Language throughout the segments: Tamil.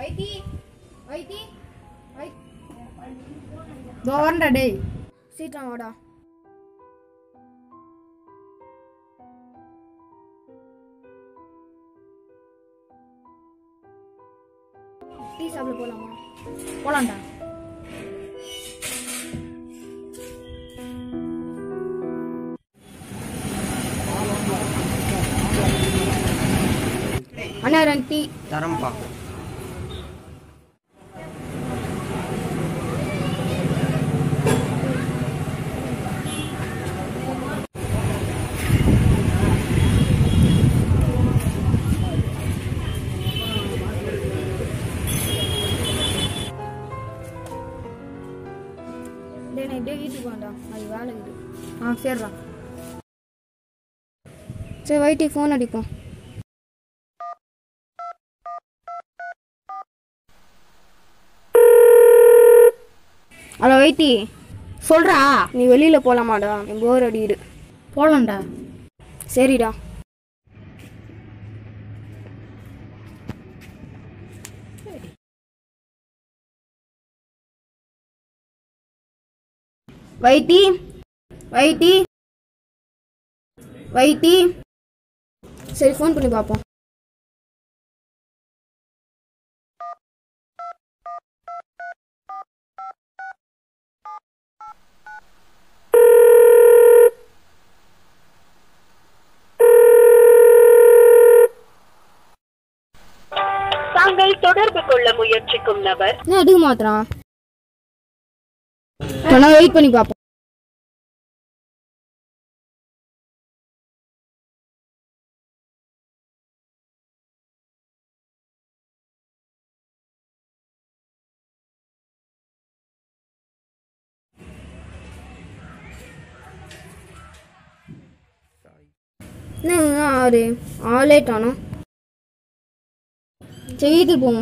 வைத்தி வைத்தி வை இதோ வரேன்டா டேய் சீக்கிரம் வாடா டீ சாப்பிட போலாமா போலாம்டா அண்ணா ரெண்டு டீ தரம்பா டேய் நான் இப்படியே வீட்டுக்கு வேண்டாம் அது வேலை இது ஆ சரிடா சரி வைத்தி ஃபோன் அடிப்போம் ஹலோ வைத்தி சொல்றா நீ வெளியில போலாமாடா என் போர் அடிக்குது போலாம்டா சரிடா வைத்தி வைத்தி வைத்தி சரி ஃபோன் பண்ணி பார்ப்போம் தாங்கள் தொடர்பு கொள்ள முயற்சிக்கும் நபர் என்ன எடுக்க மாத்திரான் நான் வெயிட் பண்ணி பார்ப்போம் என்ன ஆறு ஆளே காணோம் சரி வீட்டுக்கு போவோம்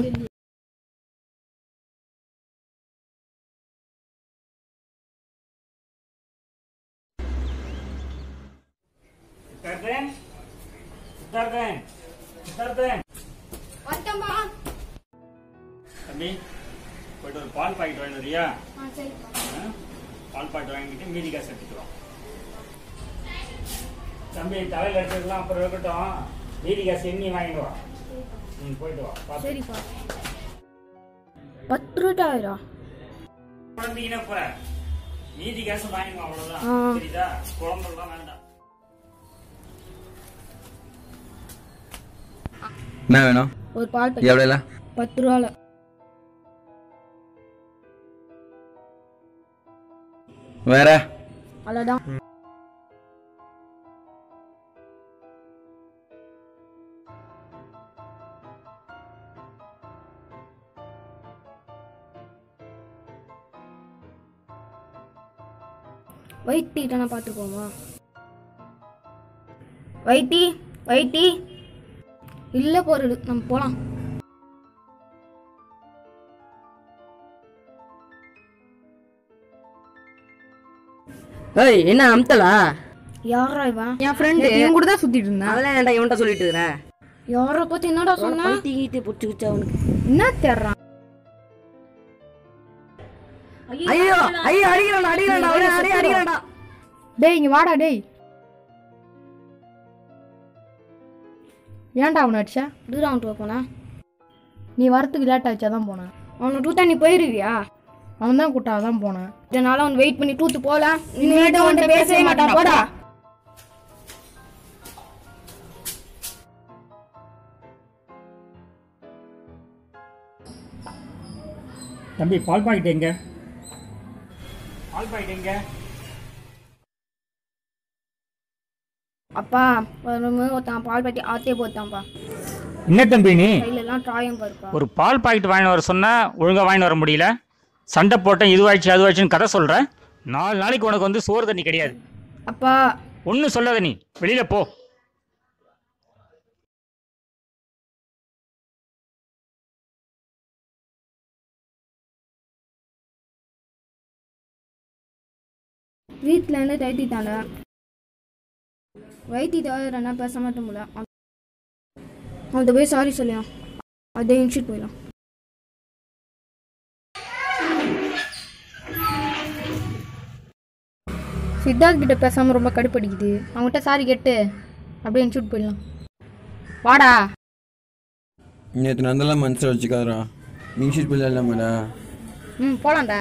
Tarden. Tarden. Tarden. வந்துட்டோம்பா தம்பி போயிட்டு ஒரு பால் பாக்கெட் வாங்கிட்டு வரியா ஆ சரிப்பா ஆ? பால் பாக்கெட் வாங்கிட்டு மீதி காசு எடுத்துக்கலாம் தம்பி தலையில் எடுத்துக்கலாம் அப்புறம் இருக்கட்டும் மீதி காசு எண்ணி வாங்கிட்டு வா ம் போயிட்டு வா பார்த்து சரிப்பா பத்து ரூபா ஆயிரா குழந்தைங்கன்னா போற மீதி காசு வாங்கிடுவோம் அவ்வளவுதான் ஆ. சரிதா குழம்பெல்லாம் வேண்டாம் என்ன வேணும் ஒரு பால் பாக்கெட் எவ்வளோ பத்து ரூபால வேற அவ்வளோதான் வைத்தி தானே பார்த்துருப்போமா வைத்தி வைத்தி இல்லை போறது நம்ம போகலாம் ஏய் என்ன அமுத்தலா யாரா இவன் என் ஃப்ரெண்டு இவன் கூட தான் சுத்திட்டு இருந்தான் அதெல்லாம் ஏன்டா இவன்ட்ட சொல்லிட்டு இருக்கிற யாரை பத்தி என்னடா சொன்ன தீங்கிட்டு புடிச்சுக்கிச்சா அவனுக்கு என்ன தேடுறான் ஐயோ ஐயோ அடிக்கிறான்டா அடிக்கிறான்டா அவனை அடி அடிக்கிறான்டா டேய் இங்க வாடா டேய் ஏன்டா அவனை அடிச்சா தூரம் அவன்ட்டு போனேன் நீ வரத்துக்கு லேட் ஆச்சா தான் போனேன் அவனை டூத்தா நீ போயிருவியா அவன் தான் கூட்டா தான் போனேன் இதனால அவன் வெயிட் பண்ணி டூத்து போல இனிமேட்டு அவன்கிட்ட பேசவே மாட்டான் போடா தம்பி பால் பாக்கெட் எங்க பால் பாக்கெட் எங்க அப்பா வரும்போது ஒருத்தன் பால் பாட்டி ஆத்தே போத்தான்ப்பா என்ன தம்பி நீ கையில எல்லாம் ட்ராயம் பாருப்பா ஒரு பால் பாக்கெட் வாங்கிட்டு வர சொன்னா ஒழுங்கா வாங்கிட்டு வர முடியல சண்டை போட்டேன் இதுவாயிடுச்சு அதுவாயிடுச்சுன்னு கதை சொல்ற நாலு நாளைக்கு உனக்கு வந்து சோறு தண்ணி கிடையாது அப்பா ஒன்றும் சொல்லாத நீ வெளியில போ வீட்டில் இருந்து தைத்திட்டாங்க வைத்தி தவிர என்ன பேச மாட்டோம் முடியல அவன்கிட்ட போய் சாரி சொல்லியான் அதே இன்ஷிட் போயிடலாம் சித்தார்த் கிட்ட பேசாமல் ரொம்ப கடுப்படிக்குது அவங்ககிட்ட சாரி கேட்டு அப்படியே அனுப்பிச்சுட்டு போயிடலாம் வாடா நேற்று நந்தெல்லாம் மனசில் வச்சுக்காதரா இன்ஷூட் பிள்ளை இல்லாமடா ம் போலாம்டா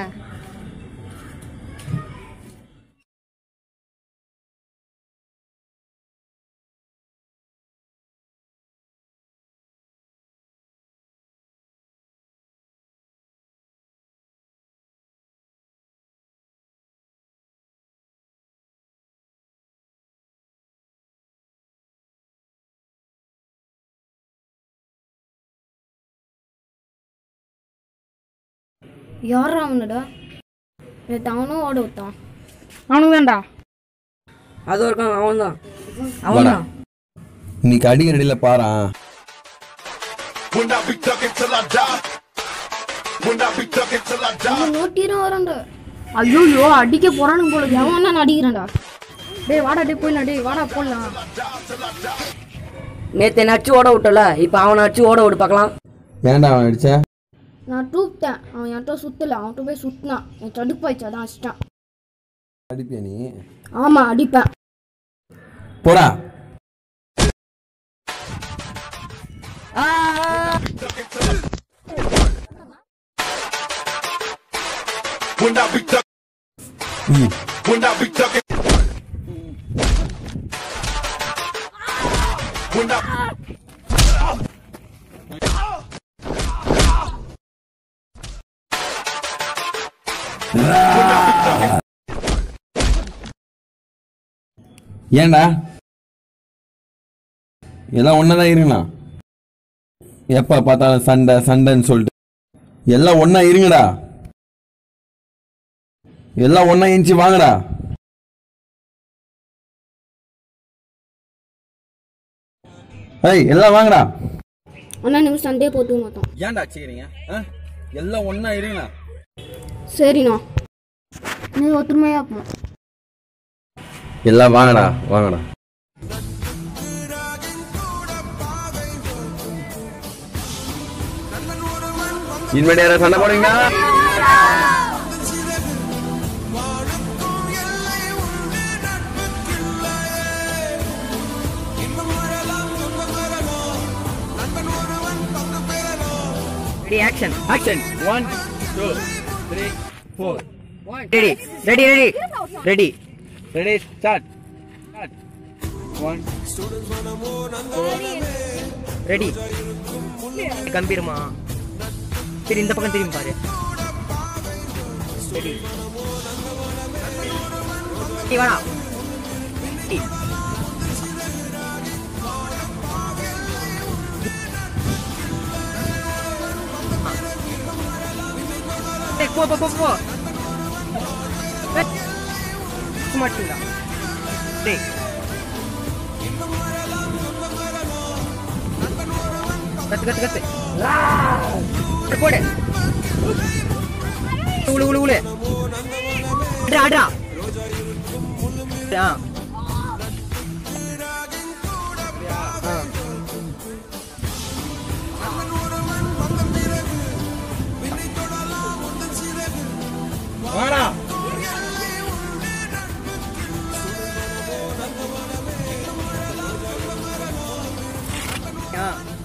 யாரா அவனடா நேற்று அவனும் ஓட விட்டான் அவனுக்கு தான்டா அது இருக்கான் அவன் தான் வாடா அவன் தான் இன்னைக்கு அடிக்கிற அடியில் பாரா அவன் நோட்டிரும் வரண்டா ஐயோ அடிக்க போறானுங்க போல இருக்கு. எவன் நான் அடிக்கிறான்டா டேய் வாடா டேய் போயிடலாம் டேய் வாடா போடலாம் நேத்து என்ன அடிச்சு ஓட விட்டல இப்போ அவனை அடிச்சு ஓட விடு பார்க்கலாம் ஏன்டா அவன் அடிச்ச நான் தூப்பிட்டேன் அவன் என்கிட்ட சுத்தல அவன்கிட்ட போய் சுத்தினான் என் தடுப்பாயிச்சு அதான் அடிச்சிட்டான் அடிப்பியா நீ ஆமா அடிப்பேன் போடா ம் ஏன்டா எல்லாம் ஒன்றா தான் இருங்கண்ணா எப்போ பார்த்தாலும் சண்டை சண்டைன்னு சொல்லிட்டு எல்லாம் ஒன்றா இருங்கடா எல்லாம் ஒன்றா எஞ்சி வாங்கடா ஏய் எல்லாம் வாங்கடா அண்ணா நிமிஷம் சண்டையே போட்டுக்க மாட்டோம் ஏன்டா வச்சுக்கிறீங்க எல்லாம் ஒன்றா இருங்கண்ணா சரிண்ணா நீ ஒத்துமையா இருப்போம் எல்லாம் வாங்கடா வாங்கடா இனிமேல் யாராவது சண்டை போடுவீங்க ready action action one two three four ready ready ready ready ready start one ready கம்பீரமா சரி இந்த பக்கம் திரும்பி பாரு ரெடி ரெடி வாடா ரெடி. ஏய், போ போ போ போ ஏய், சும்மா அடிச்சுடா. டேய் கத்து கத்து கத்து போடு, போடு உளு உளு உளு அட்ரா அட்ரா ஆ ஆ. வாடா ஆ